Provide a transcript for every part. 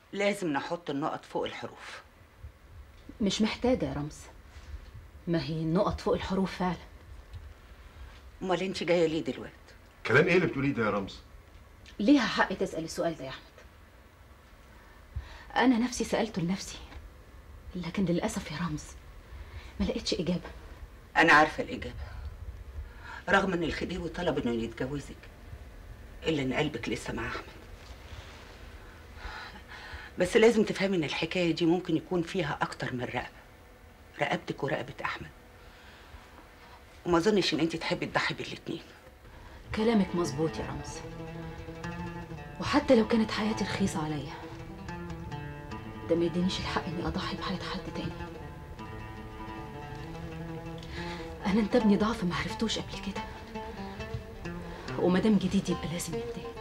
لازم نحط النقط فوق الحروف مش محتاجة يا رمز ما هي النقط فوق الحروف فعلا امال انت جايه ليه دلوقتي كلام ايه اللي بتقوليه ده يا رمز ليها حق تسأل السؤال ده يا أحمد أنا نفسي سألته لنفسي لكن للأسف يا رمز ما لقيتش إجابة انا عارفه الاجابه رغم ان الخديوي طلب انه يتجوزك الا ان قلبك لسه مع احمد بس لازم تفهمي ان الحكايه دي ممكن يكون فيها اكتر من رقبه رقبتك ورقبه احمد وما اظنش ان انت تحبي تضحي بالاتنين كلامك مظبوط يا رمز وحتى لو كانت حياتي رخيصة عليا ده ما يدينيش الحق اني اضحي بحياة حد تاني انا انتابني ضعف ما عرفتوش قبل كده ومادام جديد يبقى لازم ينتهي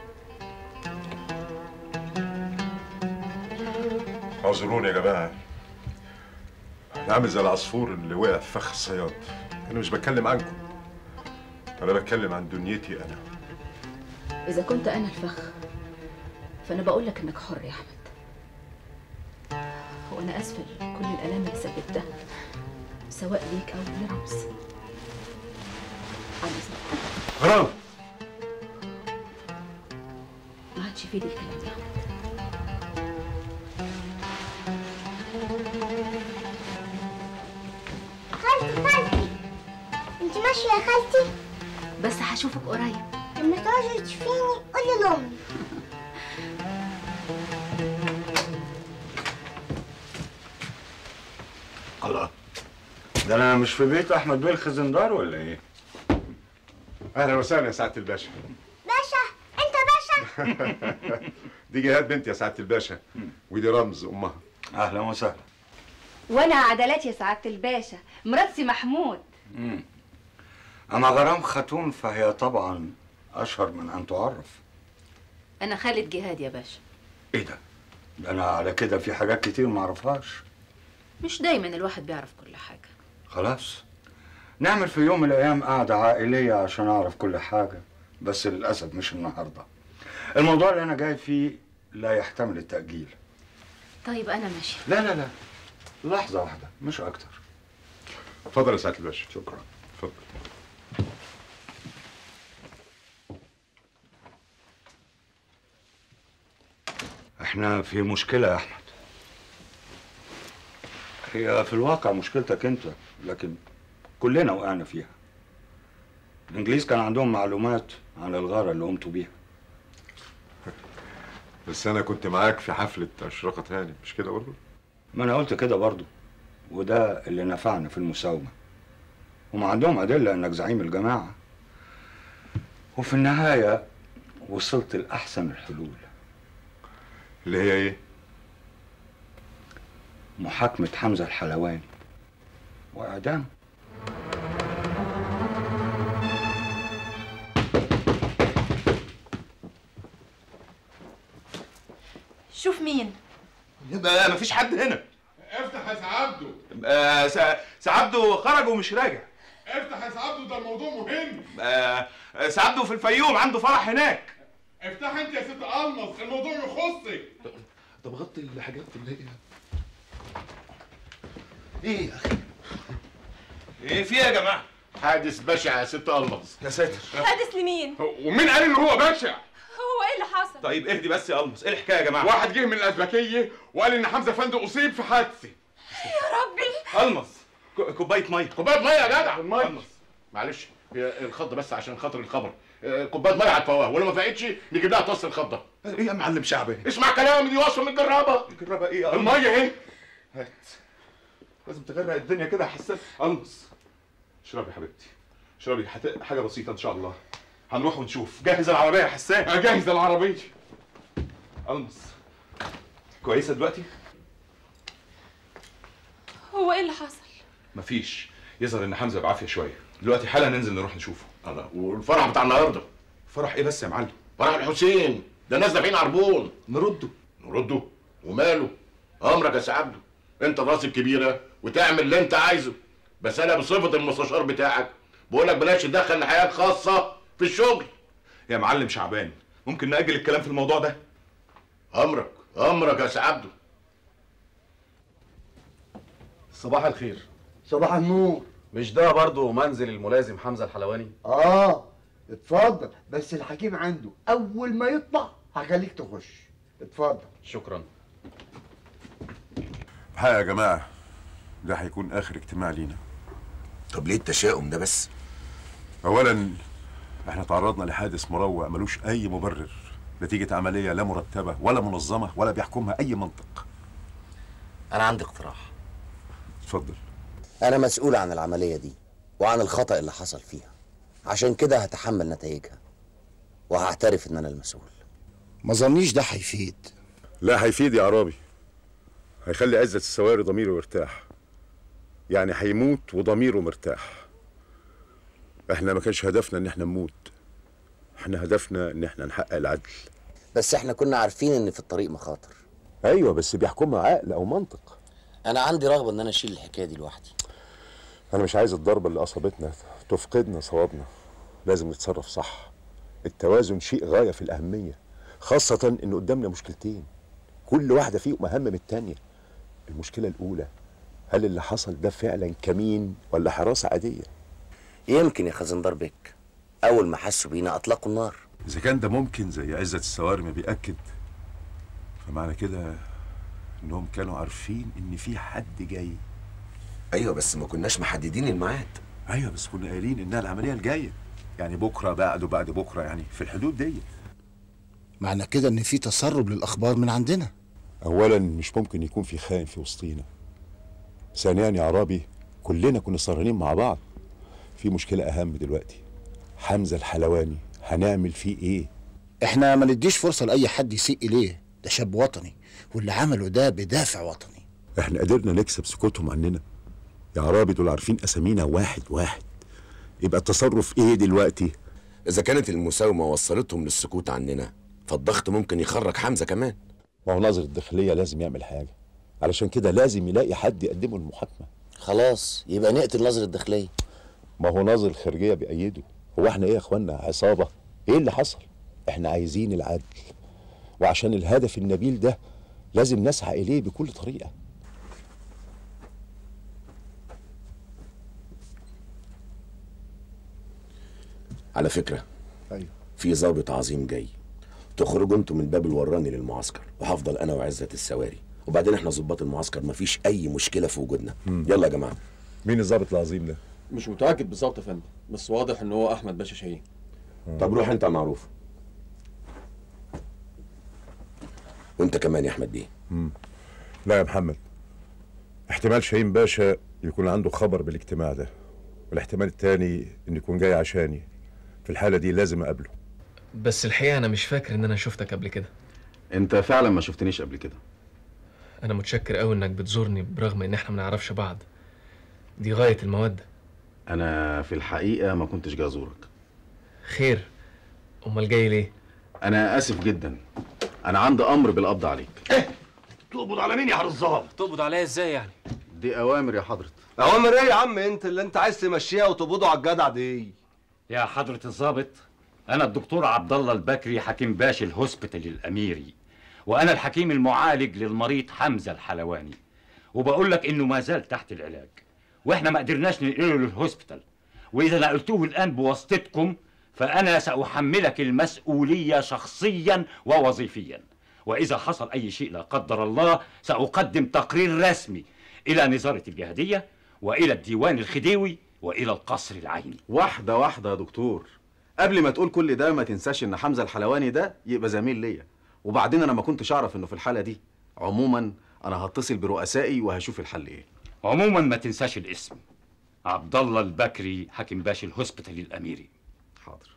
اعذروني يا جماعه انا عامل زي العصفور اللي وقع في فخ الصياد انا مش بتكلم عنكم انا بتكلم عن دنيتي انا اذا كنت انا الفخ فانا بقول لك انك حر يا احمد وانا اسفه لكل الالام اللي سببتها سواء ليك او لرمز عن اذنك غرام ما عادش في دي الكلام يا احمد خالتي خالتي انت ماشية يا خالتي بس هشوفك قريب لما تعوزي تشوفيني قولي لأمي الله ده انا مش في بيت احمد بيه الخزندار ولا ايه اهلا وسهلا يا سعاده الباشا باشا انت باشا دي جهاد بنت يا سعاده الباشا ودي رمز امها اهلا وسهلا وانا عدلات يا سعاده الباشا مرات سي محمود مم. اما غرام خاتون فهي طبعا اشهر من ان تعرف انا خالد جهاد يا باشا ايه ده ده انا على كده في حاجات كتير ما اعرفهاش مش دايما الواحد بيعرف كل حاجه خلاص نعمل في يوم من الايام قعده عائليه عشان اعرف كل حاجه بس للاسف مش النهارده الموضوع اللي انا جاي فيه لا يحتمل التاجيل طيب انا ماشي لا لا لا لحظه واحده مش اكتر اتفضل يا سعاده الباشا شكرا اتفضل احنا في مشكلة يا أحمد هي في الواقع مشكلتك أنت لكن كلنا وقعنا فيها الإنجليز كان عندهم معلومات عن الغارة اللي قمتوا بيها بس انا كنت معاك في حفله اشرقه هاني مش كده برضه ما أنا قلت كده برضو وده اللي نفعنا في المساومة هم عندهم أدلة إنك زعيم الجماعة وفي النهاية وصلت لأحسن الحلول اللي هي ايه محاكمة حمزة الحلواني وإعدام شوف مين يبقى مفيش حد هنا افتح يا سعبده آه سع- سعبده خرج ومش راجع افتح يا سعبده ده الموضوع مهم آه سعبده في الفيوم عنده فرح هناك افتح انت يا ست المص الموضوع يخصك طب غطي الحاجات اللي هي ايه يا اخي ايه في ايه يا جماعه حادث بشع يا ست المص يا ساتر حادث لمين ومين قال ان هو بشع هو ايه اللي حصل طيب اهدي بس يا المس ايه الحكايه يا جماعه واحد جه من الازبكيه وقال ان حمزه فندق اصيب في حادثه يا ربي المس ك- كوبايه ميه كوبايه ميه يا جدع المس معلش هي الخضه بس عشان خاطر الخبر آه، كوبايه ميه على الفواه ولو ما فقتش نجيب لها طاس الخضه ايه يا معلم شعبي اسمع كلامي دي وصفه متجربه الجرابه ايه يا الميه اهي هات لازم تغرق الدنيا كده يا حسان المس اشربي يا حبيبتي اشربي حت... حاجه بسيطه ان شاء الله هنروح ونشوف جهز العربيه يا حسان اجهز العربيه المس كويسه دلوقتي هو ايه اللي حصل مفيش يظهر ان حمزه بعافيه شويه دلوقتي حالا ننزل نروح نشوفه الله والفرح بتاع النهارده فرح ايه بس يا معلم فرح الحسين ده ناس دافعين عربون نرده نرده وماله امرك يا سعبده انت الراس الكبيره وتعمل اللي انت عايزه بس انا بصفه المستشار بتاعك بقول لك بلاش تدخل حياه خاصه في الشغل يا معلم شعبان ممكن نأجل الكلام في الموضوع ده امرك امرك يا سي عبده صباح الخير صباح النور مش ده برضه منزل الملازم حمزه الحلواني اه اتفضل بس الحكيم عنده اول ما يطلع هخليك تخش اتفضل شكرا الحقيقة يا جماعة ده هيكون آخر اجتماع لينا طب ليه التشاؤم ده بس؟ أولا احنا تعرضنا لحادث مروع ملوش أي مبرر نتيجة عملية لا مرتبة ولا منظمة ولا بيحكمها أي منطق أنا عندي اقتراح اتفضل أنا مسؤول عن العملية دي وعن الخطأ اللي حصل فيها عشان كده هتحمل نتائجها وهعترف إن أنا المسؤول ما ظنيش ده هيفيد لا هيفيد يا عرابي هيخلي عزة السواري ضميره يرتاح يعني هيموت وضميره مرتاح احنا ما كانش هدفنا ان احنا نموت احنا هدفنا ان احنا نحقق العدل بس احنا كنا عارفين إن في الطريق مخاطر ايوه بس بيحكمها عقل او منطق أنا عندي رغبة إن أنا أشيل الحكاية دي لوحدي انا مش عايز الضربة اللي اصابتنا تفقدنا صوابنا لازم نتصرف صح التوازن شيء غاية في الأهمية خاصة إن قدامنا مشكلتين كل واحدة فيهم أهم من التانية المشكلة الأولى هل اللي حصل ده فعلا كمين ولا حراسة عادية؟ يمكن يا خزندار بك أول ما حسوا بينا أطلقوا النار إذا كان ده ممكن زي عزة السواري ما بيأكد فمعنى كده إنهم كانوا عارفين إن في حد جاي أيوة بس ما كناش محددين الميعاد أيوة بس كنا قايلين إنها العملية الجاية يعني بكرة بعد وبعد بكرة يعني في الحدود دي معنى كده ان في تسرب للاخبار من عندنا أولا مش ممكن يكون في خاين في وسطينا ثانيا يا عرابي كلنا كنا سهرانين مع بعض في مشكلة أهم دلوقتي حمزة الحلواني هنعمل فيه إيه؟ احنا ما نديش فرصه لاي حد يسيء اليه ده شاب وطني واللي عمله ده بدافع وطني إحنا قدرنا نكسب سكوتهم عننا يا عرابي دول عارفين أسامينا واحد واحد يبقى التصرف إيه دلوقتي؟ إذا كانت المساومة وصلتهم للسكوت عننا فالضغط ممكن يخرج حمزة كمان ما هو ناظر الداخلية لازم يعمل حاجة علشان كده لازم يلاقي حد يقدمه المحاكمة خلاص يبقى نقتل ناظر الداخلية ما هو ناظر الخارجية بيأيده هو احنا ايه يا اخوانا عصابة ايه اللي حصل احنا عايزين العدل وعشان الهدف النبيل ده لازم نسعى اليه بكل طريقة على فكرة ايوه في ضابط عظيم جاي تخرجوا انتوا من باب الوراني للمعسكر وهفضل انا وعزة السواري وبعدين احنا ظباط المعسكر مفيش اي مشكلة في وجودنا يلا يا جماعة مين الضابط العظيم ده؟ مش متأكد بالظبط يا فندم بس واضح ان هو احمد باشا شاهين طب روح انت يا معروف وانت كمان يا احمد بيه مم. لا يا محمد احتمال شاهين باشا يكون عنده خبر بالاجتماع ده والاحتمال التاني انه يكون جاي عشاني في الحالة دي لازم اقابله بس الحقيقة أنا مش فاكر إن أنا شفتك قبل كده انت فعلا ما شفتنيش قبل كده أنا متشكر أوي إنك بتزورني برغم إن إحنا ما نعرفش بعض دي غاية المودة انا في الحقيقه ما كنتش جاي ازورك خير أمال جاي ليه؟ انا اسف جدا انا عندي امر بالقبض عليك تقبض على مين يا حرزان؟ تقبض عليا إزاي يعني؟ دي اوامر يا حضرة اوامر ايه يا عم انت اللي انت عايز تمشيها وتقبضوا على الجدع دي يا حضرة الضابط أنا الدكتور عبد الله البكري حكيم باشا الهوسبيتال الأميري وأنا الحكيم المعالج للمريض حمزة الحلواني وبقول لك إنه ما زال تحت العلاج وإحنا ما قدرناش ننقله للهوسبيتال وإذا نقلتوه الآن بواسطتكم فأنا سأحملك المسؤولية شخصيا ووظيفيا وإذا حصل أي شيء لا قدر الله سأقدم تقرير رسمي إلى نظارة الجهادية وإلى الديوان الخديوي وإلى القصر العيني واحده واحده يا دكتور قبل ما تقول كل ده ما تنساش ان حمزه الحلواني ده يبقى زميل ليا وبعدين انا ما كنتش اعرف انه في الحاله دي عموما انا هتصل برؤسائي وهشوف الحل ايه عموما ما تنساش الاسم عبد الله البكري حكيم باشا الهوسبيتال الأميري حاضر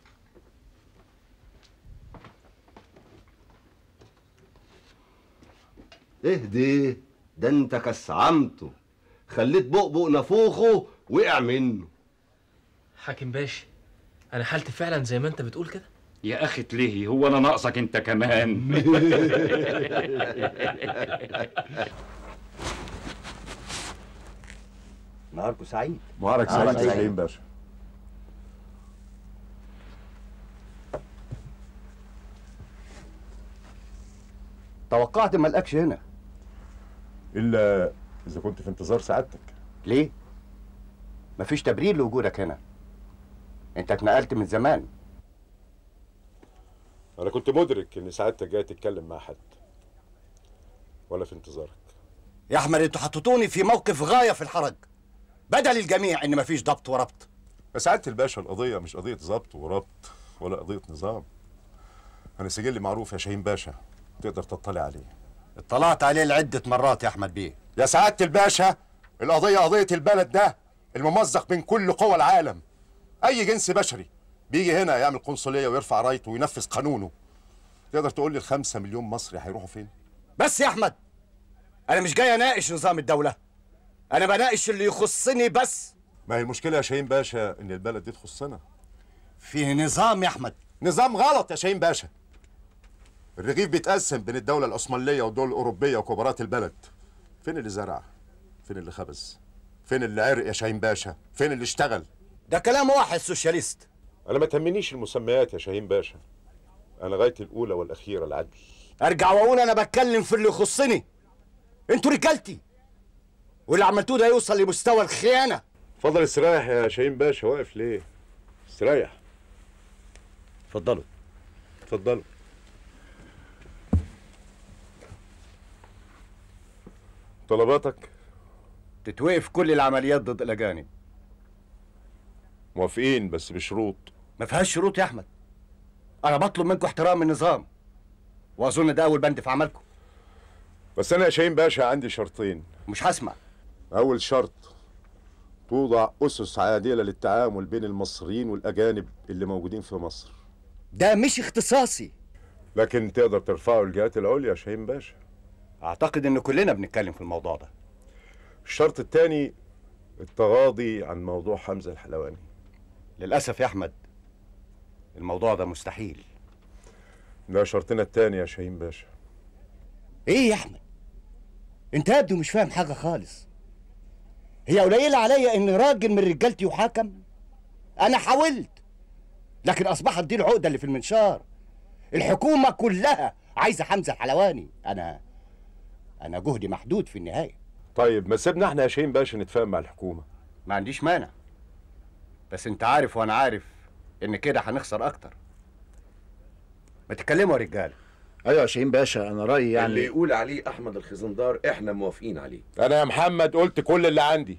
اهدي ده انت كسعمته خليت بقبق نافوخه وقع منه حاكم باشا أنا حالتي فعلا زي ما أنت بتقول كده يا أخي تلهي هو أنا ناقصك أنت كمان نهاركم سعيد معارك نهارك سعيد يا شاهين باشا توقعت ما لقاكش هنا الا اذا كنت في انتظار سعادتك ليه مفيش تبرير لوجودك هنا انت اتنقلت من زمان انا كنت مدرك ان سعادتك جاي تتكلم مع حد ولا في انتظارك يا احمد انتوا حطيتوني في موقف غايه في الحرج بدل الجميع ان مفيش ضبط وربط يا سعاده الباشا القضيه مش قضيه ضبط وربط ولا قضيه نظام انا سجلي معروف يا شاهين باشا تقدر تطلع عليه اطلعت عليه لعده مرات يا احمد بيه يا سعاده الباشا القضيه قضيه البلد ده الممزق من كل قوى العالم اي جنس بشري بيجي هنا يعمل قنصليه ويرفع رايته وينفذ قانونه تقدر تقول لي الخمسة مليون مصري هيروحوا فين بس يا احمد انا مش جاي اناقش نظام الدوله انا بناقش اللي يخصني بس ما هي المشكله يا شاهين باشا ان البلد دي تخصنا فيه نظام يا احمد نظام غلط يا شاهين باشا الرغيف بيتقسم بين الدوله العثمانيه والدول الاوروبيه وكبارات البلد فين اللي زرع فين اللي خبز فين اللي عرق يا شاهين باشا فين اللي اشتغل ده كلام واحد سوشياليست انا ما تهمنيش المسميات يا شاهين باشا انا غايتي الاولى والاخيره العدل ارجع واقول انا بتكلم في اللي يخصني انتوا رجالتي واللي عملتوه ده يوصل لمستوى الخيانه اتفضل استريح يا شاهين باشا واقف ليه استريح اتفضلوا اتفضلوا طلباتك تتوقف كل العمليات ضد الاجانب موافقين بس بشروط ما فيهاش شروط يا احمد انا بطلب منكم احترام النظام واظن ده اول بند في عملكم بس انا يا شاهين باشا عندي شرطين مش هسمع اول شرط توضع اسس عادله للتعامل بين المصريين والاجانب اللي موجودين في مصر ده مش اختصاصي لكن تقدر ترفعه الجهات العليا يا شاهين باشا اعتقد ان كلنا بنتكلم في الموضوع ده الشرط الثاني التغاضي عن موضوع حمزه الحلواني للاسف يا احمد الموضوع ده مستحيل ده شرطنا الثاني يا شاهين باشا ايه يا احمد انت يبدو مش فاهم حاجه خالص هي قليله عليا ان راجل من رجالتي يحاكم انا حاولت لكن اصبحت دي العقده اللي في المنشار الحكومه كلها عايزه حمزه الحلواني انا انا جهدي محدود في النهايه طيب ما سيبنا احنا يا شاهين باشا نتفاهم مع الحكومه ما عنديش مانع بس انت عارف وانا عارف ان كده هنخسر اكتر ما تتكلموا يا رجاله ايوه يا شاهين باشا انا رايي يعني اللي يقول عليه احمد الخزندار احنا موافقين عليه انا يا محمد قلت كل اللي عندي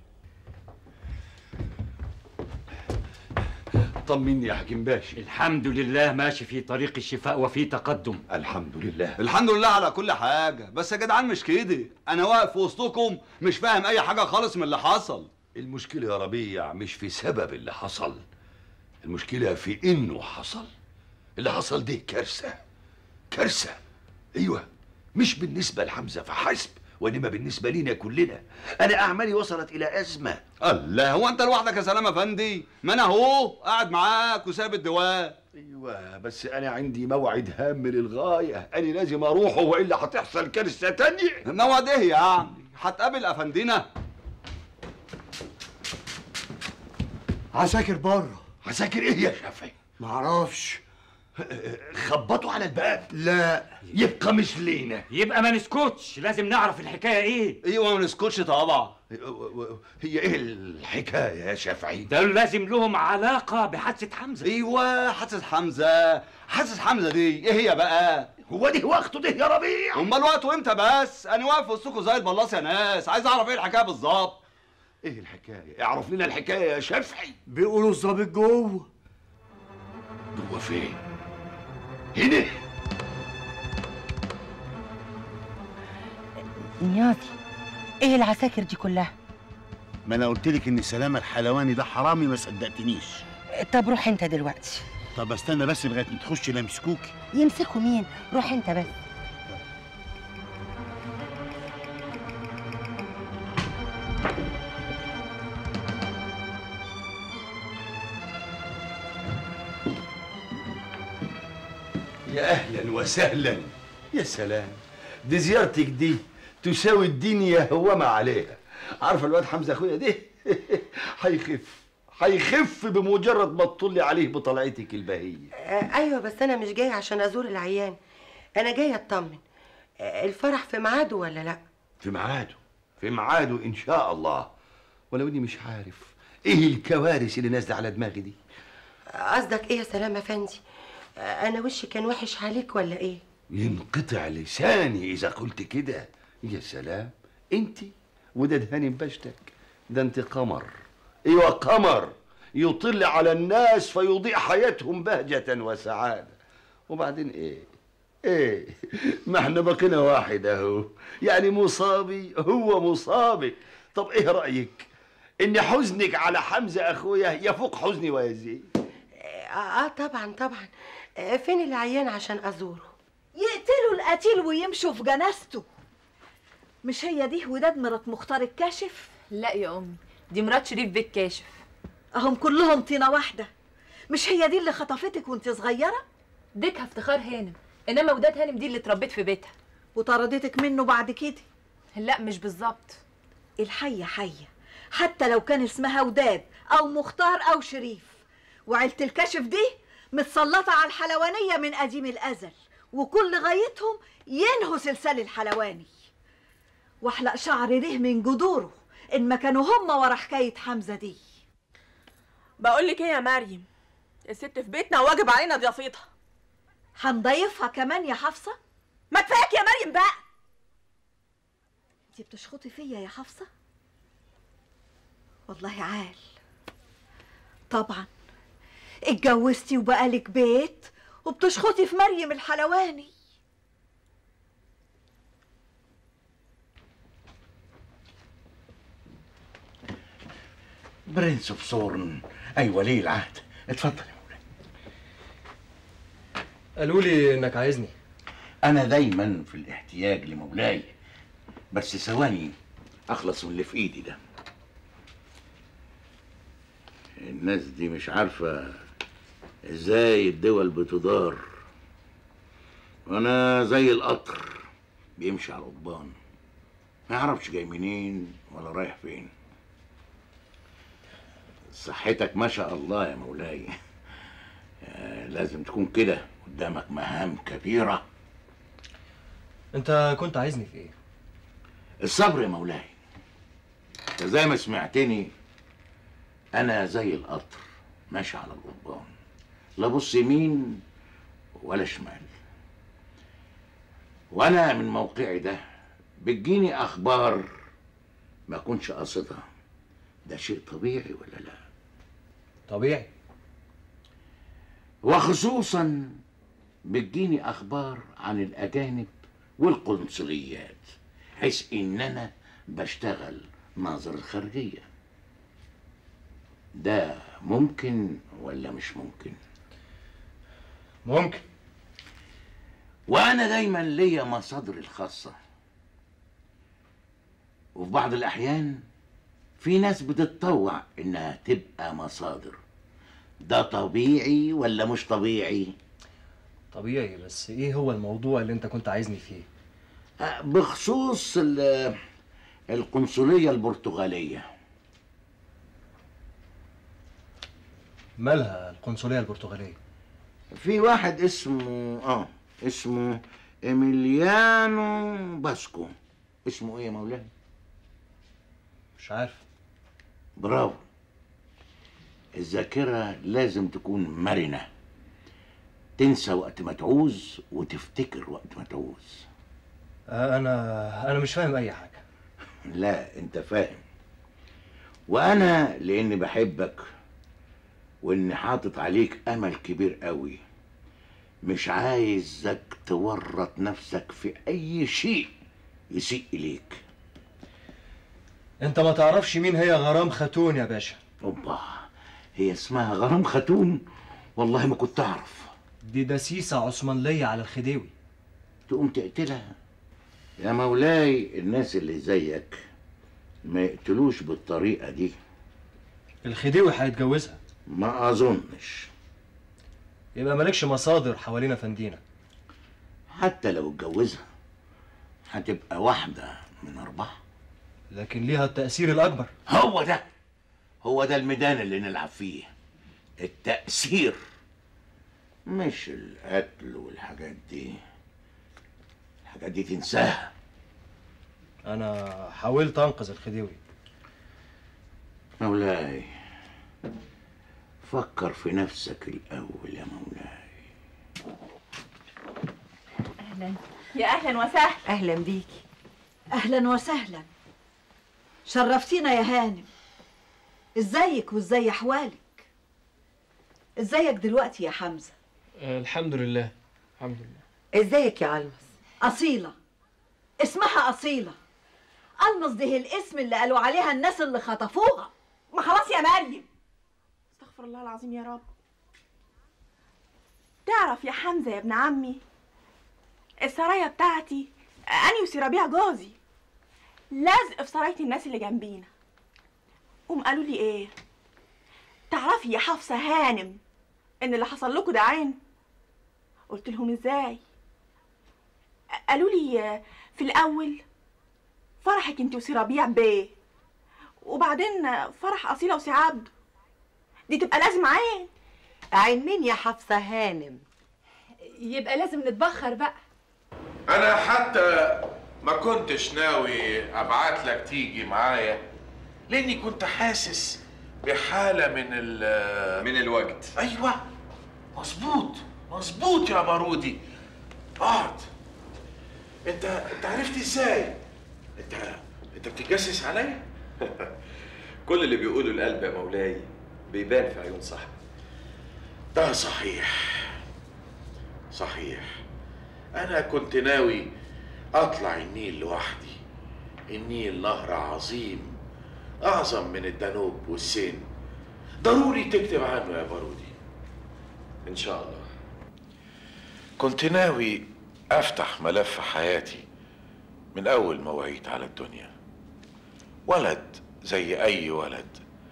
طمني يا حكيم باشا الحمد لله ماشي في طريق الشفاء وفي تقدم الحمد لله الحمد لله على كل حاجة بس يا جدعان مش كده أنا واقف في وسطكم مش فاهم أي حاجة خالص من اللي حصل المشكلة يا ربيع مش في سبب اللي حصل المشكلة في إنه حصل اللي حصل ده كارثة كارثة أيوة مش بالنسبة لحمزة فحسب وإنما بالنسبة لينا كلنا أنا أعمالي وصلت إلى أزمة الله هو أنت لوحدك يا سلام أفندي ما أنا أهو قاعد معاك وساب الديوان أيوة بس أنا عندي موعد هام للغاية أنا لازم أروحه وإلا هتحصل كارثة تانية موعد إيه يعني هتقابل أفندينا عساكر بره عساكر إيه يا شافعي معرفش خبطوا على الباب لا يبقى مش لينا يبقى ما نسكتش لازم نعرف الحكايه ايه ايوه ما نسكتش طبعا هي ايه الحكايه يا شافعي ده لازم لهم علاقه بحادثه حمزه ايوه حادثه حمزه حادثه حمزه دي ايه هي بقى هو دي وقته ده يا ربيع امال وقته امتى بس انا واقف وسطكم زي البلاص يا ناس عايز اعرف ايه الحكايه بالظبط ايه الحكايه اعرف لنا الحكايه يا شافعي بيقولوا الظابط جوه جوه فين هنا نياطي ايه العساكر دي كلها ما انا قلت لك ان سلامه الحلواني ده حرامي ما صدقتنيش طب روح انت دلوقتي طب استنى بس لغايه ما تخش لا يمسكوكي يمسكوا مين روح انت بس يا اهلا وسهلا يا سلام دي زيارتك دي تساوي الدنيا هو ما عليها عارفه الواد حمزه اخويا ده هيخف هيخف بمجرد ما تطلي عليه بطلعتك البهيه آه ايوه بس انا مش جايه عشان ازور العيان انا جايه اطمن الفرح في ميعاده ولا لا في ميعاده في ميعاده ان شاء الله ولو اني مش عارف ايه الكوارث اللي نازله على دماغي دي قصدك ايه يا سلام افندي انا وشي كان وحش عليك ولا ايه ينقطع لساني اذا قلت كده يا سلام انت وده دهاني بشتك ده انت قمر ايوه قمر يطل على الناس فيضيء حياتهم بهجة وسعادة وبعدين ايه ايه ما احنا بقينا واحد اهو يعني مصابي هو مصابي طب ايه رأيك ان حزنك على حمزة اخويا يفوق حزني ويزيد اه, آه طبعا طبعا آه فين العيان عشان ازوره يقتلوا القتيل ويمشوا في جنازته مش هي دي وداد مرات مختار الكاشف لا يا امي دي مرات شريف بيك كاشف اهم كلهم طينه واحده مش هي دي اللي خطفتك وانت صغيره ديكها افتخار هانم انما وداد هانم دي اللي اتربيت في بيتها وطردتك منه بعد كده لا مش بالظبط الحيه حيه حتى لو كان اسمها وداد او مختار او شريف وعيله الكشف دي متسلطه على الحلوانيه من قديم الازل وكل غايتهم ينهوا سلسال الحلواني واحلق شعر ده من جذوره ان ما كانوا هم ورا حكايه حمزه دي بقول لك ايه يا مريم الست في بيتنا واجب علينا ضيافتها هنضيفها كمان يا حفصه ما كفاك يا مريم بقى انت بتشخطي فيا يا حفصه والله عال طبعا اتجوزتي وبقالك بيت وبتشخطي في مريم الحلواني برنس اوف سورن اي ولي العهد اتفضل قالوا لي انك عايزني انا دايما في الاحتياج لمولاي بس ثواني اخلص من اللي في ايدي ده الناس دي مش عارفة ازاي الدول بتدار وانا زي القطر بيمشي على القضبان ما يعرفش جاي منين ولا رايح فين صحتك ما شاء الله يا مولاي آه، لازم تكون كده قدامك مهام كبيرة انت كنت عايزني في ايه الصبر يا مولاي انت زي ما سمعتني انا زي القطر ماشي على القضبان لا بص يمين ولا شمال وانا من موقعي ده بتجيني اخبار ما اكونش قاصدها ده شيء طبيعي ولا لا طبيعي وخصوصا بتجيني اخبار عن الاجانب والقنصليات حيث ان انا بشتغل ناظر الخارجيه ده ممكن ولا مش ممكن ممكن وانا دايما ليا مصادري الخاصه وفي بعض الاحيان في ناس بتتطوع انها تبقى مصادر ده طبيعي ولا مش طبيعي طبيعي بس ايه هو الموضوع اللي انت كنت عايزني فيه أه، بخصوص ال- القنصليه البرتغاليه مالها القنصليه البرتغاليه في واحد اسمه اه اسمه ايميليانو باسكو اسمه ايه يا مولاي مش عارف برافو الذاكرة لازم تكون مرنة تنسى وقت ما تعوز وتفتكر وقت ما تعوز انا انا مش فاهم اي حاجه لا انت فاهم وانا لاني بحبك واني حاطط عليك امل كبير قوي مش عايزك تورط نفسك في اي شيء يسيء اليك انت ما تعرفش مين هي غرام خاتون يا باشا اوبا هي اسمها غرام خاتون والله ما كنت اعرف دي دسيسه عثمانيه على الخديوي تقوم تقتلها يا مولاي الناس اللي زيك ما يقتلوش بالطريقة دي الخديوي هيتجوزها ما أظنش يبقى مالكش مصادر حوالين فندينا حتى لو اتجوزها هتبقى واحدة من أربعة لكن ليها التأثير الأكبر هو ده هو ده الميدان اللي نلعب فيه التأثير مش القتل والحاجات دي الحاجات دي تنساها انا حاولت انقذ الخديوي مولاي فكر في نفسك الأول يا مولاي اهلا يا اهلا وسهلا اهلا بيكي اهلا وسهلا شرفتينا يا هانم ازيك وازاي احوالك ازيك دلوقتي يا حمزه آه الحمد لله الحمد لله ازيك يا المس اصيله اسمها اصيله المس دي الاسم اللي قالوا عليها الناس اللي خطفوها ما خلاص يا مريم استغفر الله العظيم يا رب تعرف يا حمزه يا ابن عمي السرايا بتاعتي اني وسرابيع جوزي لازق في سرايه الناس اللي جنبينا قوم قالوا لي ايه تعرفي يا حفصه هانم ان اللي حصل لكم ده عين قلت لهم ازاي قالوا لي في الاول فرحك انت وسي ربيع بيه وبعدين فرح اصيله وسي عبده دي تبقى لازم عين عين مين يا حفصه هانم يبقى لازم نتبخر بقى انا حتى ما كنتش ناوي ابعت لك تيجي معايا لاني كنت حاسس بحاله من ال من الوجد ايوه مظبوط مظبوط يا بارودي اقعد انت انت عرفت ازاي انت انت بتتجسس عليا كل اللي بيقوله القلب يا مولاي بيبان في عيون صاحبه ده صحيح صحيح انا كنت ناوي اطلع النيل لوحدي النيل نهر عظيم اعظم من الدانوب والسين ضروري تكتب عنه يا بارودي ان شاء الله كنت ناوي افتح ملف حياتي من اول ما وعيت على الدنيا ولد زي اي ولد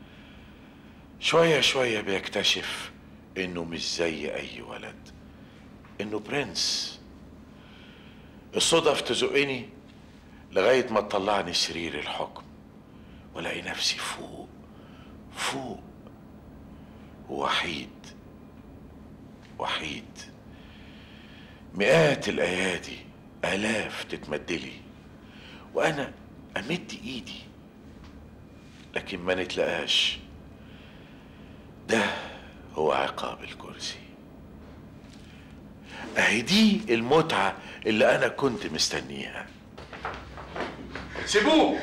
شويه شويه بيكتشف انه مش زي اي ولد انه برنس الصدف تزقني لغايه ما تطلعني سرير الحكم والاقي نفسي فوق فوق وحيد وحيد مئات الايادي الاف تتمدلي وانا امد ايدي لكن ما نتلقاش ده هو عقاب الكرسي اهي دي المتعة اللي انا كنت مستنيها سيبوه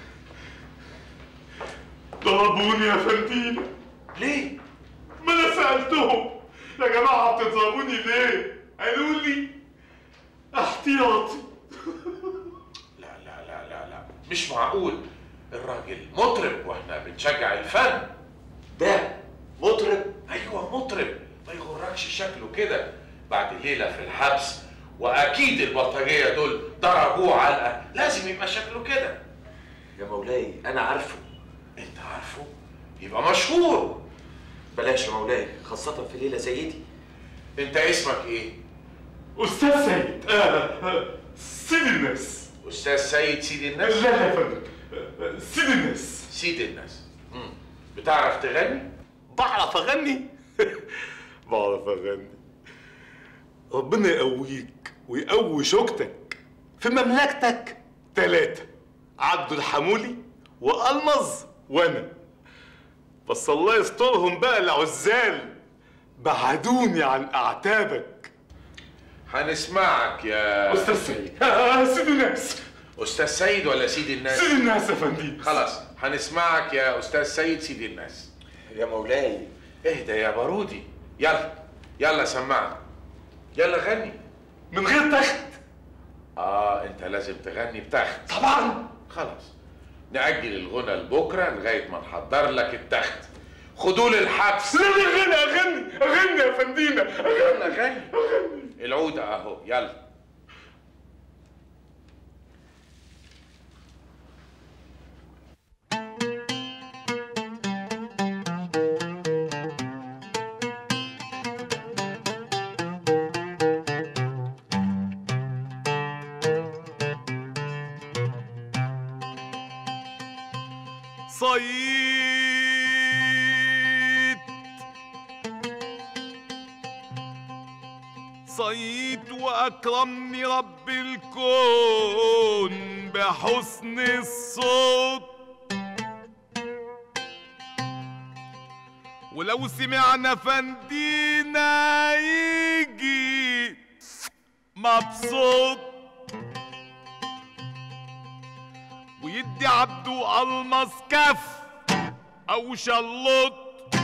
ضربوني يا فندينا ليه؟ ما انا سألتهم يا جماعة بتضربوني ليه؟ قالوا لي احتياطي لا لا لا لا لا مش معقول الراجل مطرب واحنا بنشجع الفن ده مطرب ايوه مطرب ما يغركش شكله كده بعد ليله في الحبس واكيد البلطجيه دول ضربوه علقه لازم يبقى شكله كده يا مولاي انا عارفه انت عارفه يبقى مشهور بلاش يا مولاي خاصة في ليلة زي دي انت اسمك ايه استاذ سيد آه آه، سيد الناس استاذ سيد سيد الناس لا لا يا فندم آه، سيد الناس سيد الناس مم. بتعرف تغني بعرف اغني بعرف اغني ربنا يقويك ويقوي شوكتك في مملكتك ثلاثة عبد الحمولي وألمظ وأنا بس الله يسترهم بقى العزال بعدوني عن أعتابك هنسمعك يا أستاذ سيد آه، سيد الناس استاذ سيد ولا سيد الناس سيد الناس يا فندم خلاص هنسمعك يا استاذ سيد سيد الناس يا مولاي اهدى يا بارودي يلا يلا سمعنا يلا غني من غير تخت اه انت لازم تغني بتخت طبعا خلاص نأجل الغنى لبكره لغايه ما نحضر لك التخت خدوه للحبس لا لا اغني اغني اغني يا فندينا يلا غني العود اهو يلا صيد صيد وأكرمني ربي رب الكون بحسن الصوت ولو سمعنا فندينا يجي مبسوط ويدي عبده المص كف او شلوط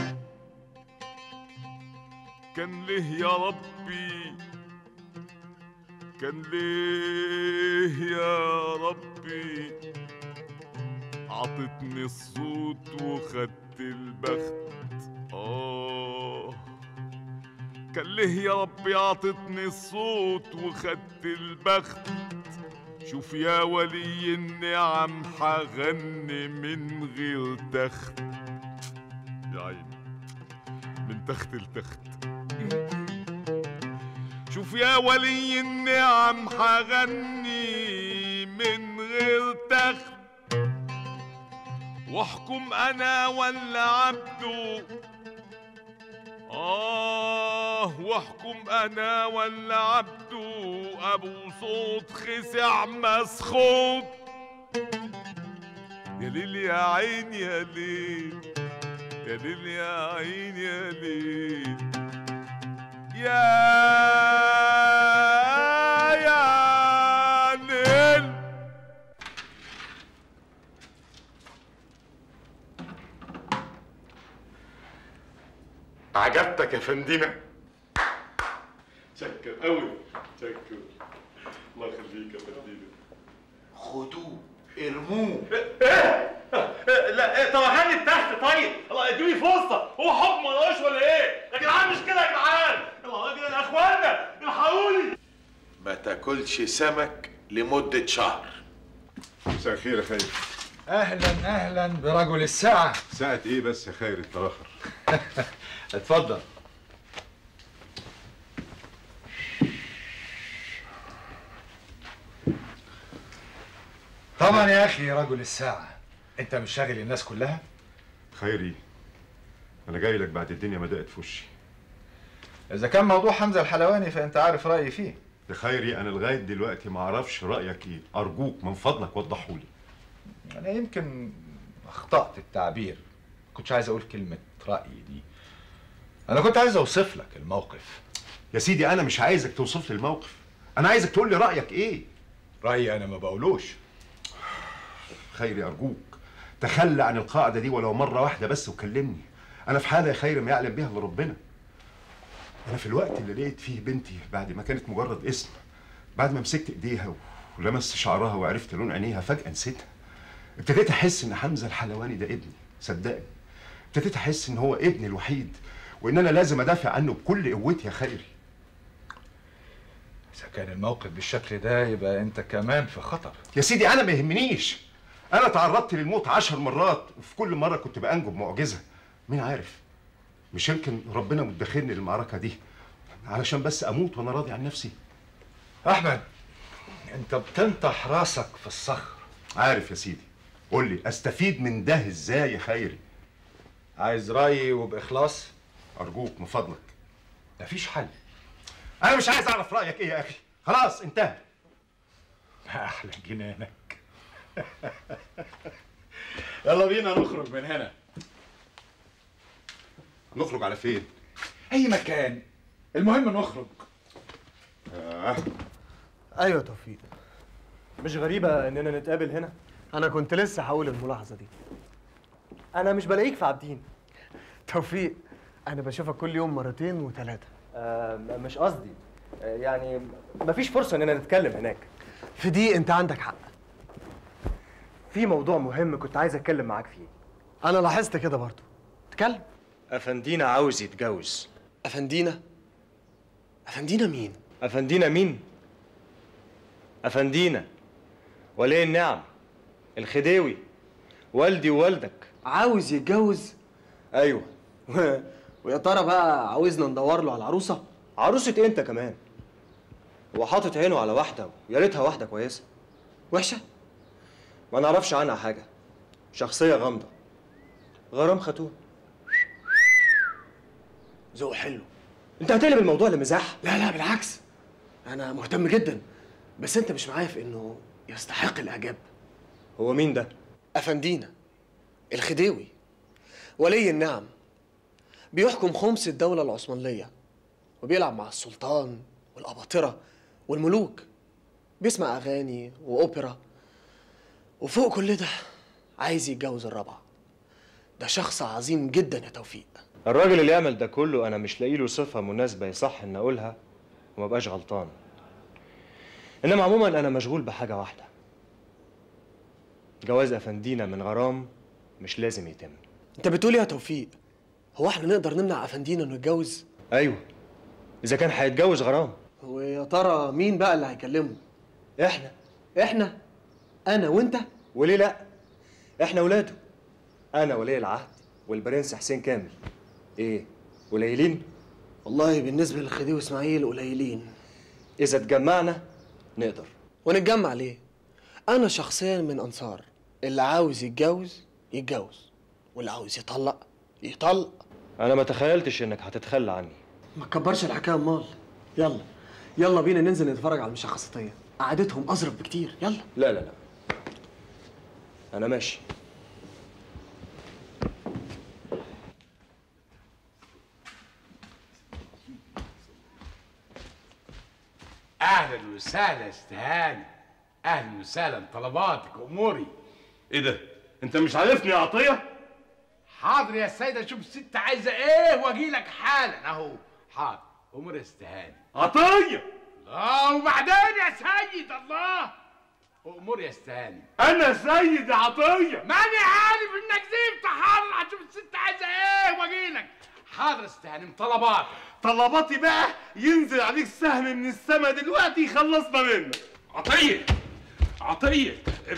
كان ليه يا ربي كان ليه يا ربي عطتني الصوت وخدت البخت آه كان ليه يا ربي عطتني الصوت وخدت البخت شوف يا ولي النعم حغني من غير تخت يا عيني من تخت لتخت شوف يا ولي النعم حغني من غير تخت واحكم انا ولا عبده آه واحكم أنا ولا عبده أبو صوت خسع مسخوط يا ليل يا عين يا ليل يا ليل يا عين يا ليل يا يا ليل عجبتك يا فندينا شكر قوي شكر الله يخليك يا فندينا خدوه ارموه لا إيه، طب اغني تحت طيب الله ادوني فرصه هو حكم ولا ايش ولا ايه يا جدعان مش كده يا جدعان الله يا جدعان اخوانا الحقوني ما تاكلش سمك لمدة شهر مساء الخير يا خير اهلا اهلا برجل الساعه ساعة ايه بس يا خير التراخر اتفضل طبعا يا اخي رجل الساعه انت مش شاغل الناس كلها خيري انا جاي لك بعد الدنيا ما ضاقت في وشي اذا كان موضوع حمزه الحلواني فانت عارف رايي فيه يا خيري انا لغايه دلوقتي ما اعرفش رايك ايه ارجوك من فضلك وضحولي انا يمكن اخطات التعبير كنتش عايز اقول كلمه رايي دي انا كنت عايز اوصف لك الموقف يا سيدي انا مش عايزك توصف لي الموقف انا عايزك تقول لي رايك ايه رايي انا ما بقولوش خيري ارجوك تخلى عن القاعده دي ولو مره واحده بس وكلمني انا في حاله يا خير ما يعلم بها الا ربنا انا في الوقت اللي لقيت فيه بنتي بعد ما كانت مجرد اسم بعد ما مسكت ايديها ولمست شعرها وعرفت لون عينيها فجاه نسيتها ابتديت احس ان حمزه الحلواني ده ابني صدقني ابتديت احس ان هو ابني الوحيد وان انا لازم ادافع عنه بكل قوتي يا خيري اذا كان الموقف بالشكل ده يبقى انت كمان في خطر يا سيدي انا ما يهمنيش انا تعرضت للموت عشر مرات وفي كل مره كنت بانجو بمعجزه مين عارف مش يمكن ربنا مدخلني للمعركه دي علشان بس اموت وانا راضي عن نفسي احمد انت بتنطح راسك في الصخر عارف يا سيدي قول لي استفيد من ده ازاي يا خيري عايز رايي وباخلاص ارجوك من فضلك مفيش حل انا مش عايز اعرف رايك ايه يا اخي خلاص انتهى احلى جنانك يلا بينا نخرج من هنا نخرج على فين اي مكان المهم نخرج آه. ايوه يا توفيق مش غريبة اننا نتقابل هنا انا كنت لسه هقول الملاحظة دي انا مش بلاقيك في عابدين توفيق انا بشوفك كل يوم مرتين وثلاثة آه مش قصدي آه يعني مفيش فرصة اننا نتكلم هناك في دي انت عندك حق في موضوع مهم كنت عايز اتكلم معاك فيه انا لاحظت كده برضو اتكلم افندينا عاوز يتجوز افندينا افندينا مين افندينا مين افندينا ولي النعم الخديوي والدي ووالدك عاوز يتجوز ايوه ويا ترى بقى عاوزنا ندور له على عروسه عروسة انت كمان هو حاطط عينه على واحدة ويا ريتها واحدة كويسة وحشة ما نعرفش عنها حاجة شخصية غامضة غرام خاتون ذوق حلو انت هتقلب الموضوع لمزاح لا لا بالعكس انا مهتم جدا بس انت مش معايا في انه يستحق الاعجاب هو مين ده افندينا الخديوي ولي النعم بيحكم خمس الدولة العثمانية وبيلعب مع السلطان والأباطرة والملوك بيسمع أغاني وأوبرا وفوق كل ده عايز يتجوز الرابعة ده شخص عظيم جدا يا توفيق الراجل اللي يعمل ده كله انا مش لاقي له صفه مناسبه يصح ان اقولها وما بقاش غلطان انما عموما انا مشغول بحاجه واحده جواز افندينا من غرام مش لازم يتم انت بتقول إيه يا توفيق هو احنا نقدر نمنع افندينا انه يتجوز ايوه اذا كان هيتجوز غرام ويا ترى مين بقى اللي هيكلمه احنا احنا انا وانت وليه لا احنا ولاده انا ولي العهد والبرنس حسين كامل ايه قليلين والله بالنسبه للخديوي اسماعيل قليلين اذا اتجمعنا نقدر ونتجمع ليه انا شخصيا من انصار اللي عاوز يتجوز يتجوز واللي عاوز يطلق يطلق انا ما تخيلتش انك هتتخلى عني ما تكبرش الحكايه امال يلا يلا بينا ننزل نتفرج على المشخصاتيه قعدتهم اظرف بكتير يلا لا لا لا انا ماشي اهلا وسهلا يا استهاني اهلا وسهلا طلباتك اموري ايه ده انت مش عارفني يا عطيه حاضر يا سيدة شوف الست عايزة ايه واجي لك حالا اهو حاضر امور يا استهاني عطيه اه وبعدين يا سيد الله امور يا استهاني انا سيد يا عطيه ماني عارف انك زيبت حاضر هتشوف الست عايزة ايه واجي لك حاضر يا استهاني طلبات طلباتي بقى ينزل عليك سهم من السما دلوقتي يخلصنا منك عطية عطية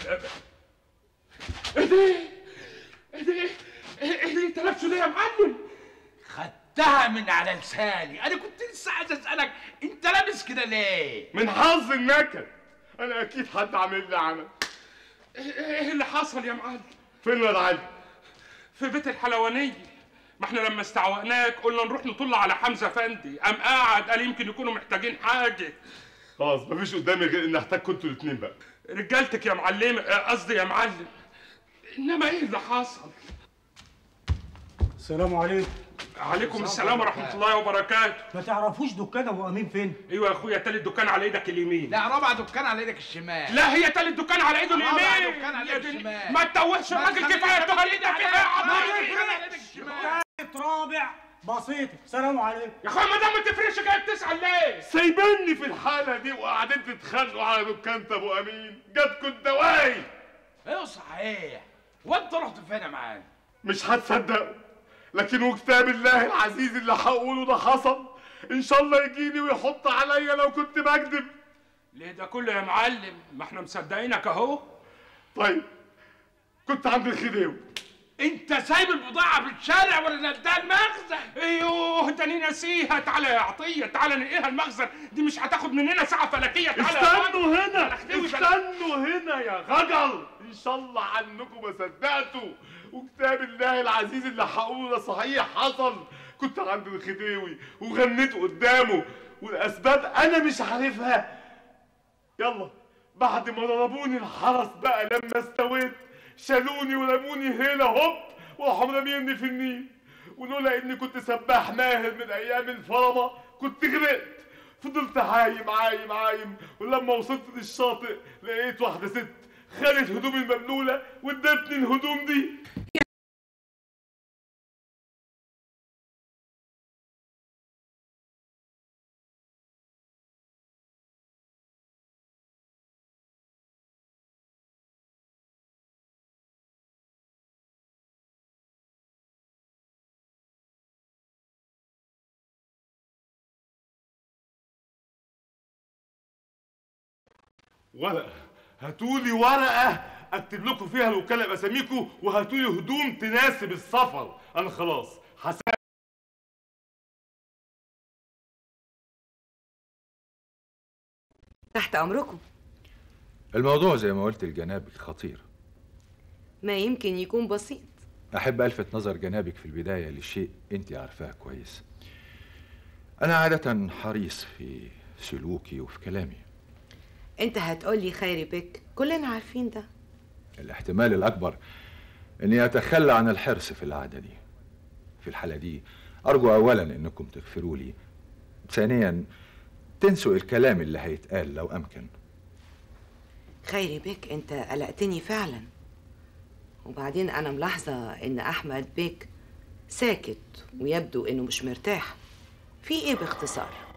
ايه ده ايه ده ايه اللي انت لابسه ده يا معلم خدتها من على لساني انا كنت لسه عايز اسالك انت لابس كده ليه من حظ النكد انا اكيد حد عامل لي عمل ايه اللي حصل يا معلم فين الواد علي في بيت الحلوانية ما احنا لما استعوقناك قلنا نروح نطل على حمزة فندي قام قاعد قال يمكن يكونوا محتاجين حاجة خلاص مفيش قدامي غير ان احتاج كنتوا الاثنين بقى رجالتك يا معلم آه، قصدي يا معلم انما ايه اللي حصل السلام عليكم عليكم السلام ورحمة الله وبركاته ما تعرفوش دكان ابو امين فين ايوه يا اخويا تالت دكان على ايدك اليمين لا رابع دكان على ايدك الشمال لا هي تالت دكان على ايده رابع اليمين دكان على يا ايدك دنيا. الشمال ما تتوهش ما الراجل تخليش كفايه الراجل تغليد يدعي كفايه يا عليك. عمار دكان رابع بسيطة سلام عليكم يا اخويا ما دام ما تفرقش جاي بتسال ليه سايبني في الحالة دي وقاعدين تتخانقوا على دكان ابو امين جاتكوا الدواي ايوه صحيح وانت رحت فين يا معلم مش هتصدقوا لكن وكتاب الله العزيز اللي هقوله ده حصل ان شاء الله يجيني ويحط عليا لو كنت بكذب ليه ده كله يا معلم ما احنا مصدقينك اهو طيب كنت عند الخديوي انت سايب البضاعه في الشارع ولا نداها المخزن ايوه ده انا ناسيها تعالى يا عطيه تعالى ننقيها المخزن دي مش هتاخد مننا ساعه فلكيه تعالى يا استنوا راجل. هنا أنا خديوي بل- استنوا هنا يا غجل ان شاء الله عنكم ما صدقتوا وكتاب الله العزيز اللي هقوله ده صحيح حصل كنت عند الخديوي وغنيت قدامه والاسباب انا مش عارفها يلا بعد ما ضربوني الحرس بقى لما استويت شالوني ورموني هنا هوب وراحوا راميني في النيل ولولا اني كنت سباح ماهر من ايام الفرمه كنت غرقت فضلت عايم عايم عايم ولما وصلت للشاطئ لقيت واحده ست خدت هدومي المبلوله وادتني الهدوم دي ورقه هاتولي ورقه اكتب لكم فيها الوكاله باساميكم وهاتولي هدوم تناسب السفر انا خلاص هسافر تحت امركم الموضوع زي ما قلت لجنابك خطير ما يمكن يكون بسيط أحب ألفت نظر جنابك في البداية لشيء أنت عارفاه كويس أنا عادة حريص في سلوكي وفي كلامي انت هتقولي خيري بك كلنا عارفين ده الاحتمال الأكبر إني أتخلى عن الحرص في العادة دي في الحالة دي أرجو أولا إنكم تغفروا لي ثانيا تنسوا الكلام اللي هيتقال لو أمكن خيري بك انت قلقتني فعلا وبعدين انا ملاحظة ان احمد بك ساكت ويبدو انه مش مرتاح في ايه باختصار